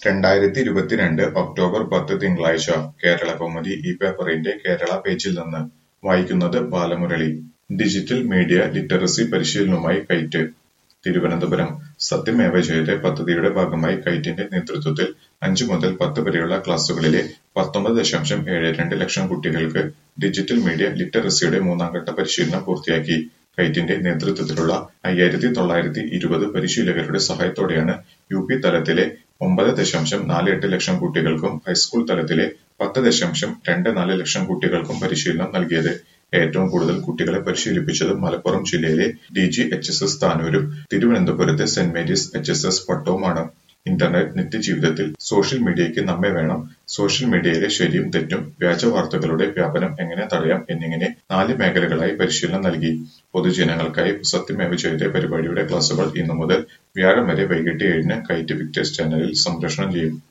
രണ്ടായിരത്തി ഇരുപത്തിരണ്ട് ഒക്ടോബർ പത്ത് തിങ്കളാഴ്ച കേരളകൗമുദി ഈ പേപ്പറിന്റെ കേരള പേജിൽ നിന്ന് വായിക്കുന്നത് ബാലമുരളി ഡിജിറ്റൽ മീഡിയ ലിറ്ററസി പരിശീലനവുമായി കൈറ്റ് തിരുവനന്തപുരം സത്യമേവ ജയതേ പദ്ധതിയുടെ ഭാഗമായി കൈറ്റിന്റെ നേതൃത്വത്തിൽ അഞ്ചു മുതൽ പത്ത് വരെയുള്ള ക്ലാസുകളിലെ പത്തൊമ്പത് ദശാംശം ഏഴ് രണ്ട് ലക്ഷം കുട്ടികൾക്ക് ഡിജിറ്റൽ മീഡിയ ലിറ്ററസിയുടെ മൂന്നാംഘട്ട പരിശീലനം പൂർത്തിയാക്കി കൈറ്റിന്റെ നേതൃത്വത്തിലുള്ള അയ്യായിരത്തി തൊള്ളായിരത്തി ഇരുപത് പരിശീലകരുടെ സഹായത്തോടെയാണ് യു പി തലത്തിലെ ഒമ്പത് ദശാംശം നാല് എട്ട് ലക്ഷം കുട്ടികൾക്കും ഹൈസ്കൂൾ തലത്തിലെ പത്ത് ദശാംശം രണ്ട് നാല് ലക്ഷം കുട്ടികൾക്കും പരിശീലനം നൽകിയത് ഏറ്റവും കൂടുതൽ കുട്ടികളെ പരിശീലിപ്പിച്ചത് മലപ്പുറം ജില്ലയിലെ D G H S S താനൂരും തിരുവനന്തപുരത്തെ saint Mary's H S S പട്ടവുമാണ് ഇന്റർനെറ്റ് നിത്യജീവിതത്തിൽ സോഷ്യൽ മീഡിയയ്ക്ക് നമ്മെ വേണം സോഷ്യൽ മീഡിയയിലെ ശരിയും തെറ്റും വ്യാജ വാർത്തകളുടെ വ്യാപനം എങ്ങനെ തടയാം എന്നിങ്ങനെ നാല് മേഖലകളായി പരിശീലനം നൽകി പൊതുജനങ്ങൾക്കായി സത്യമേവ ജയതേ പരിപാടിയുടെ ക്ലാസുകൾ ഇന്നു മുതൽ വ്യാഴം വരെ വൈകിട്ട് ഏഴിന് കൈറ്റ് വിക്ടേഴ്സ് ചാനലിൽ സംപ്രേഷണം ചെയ്യും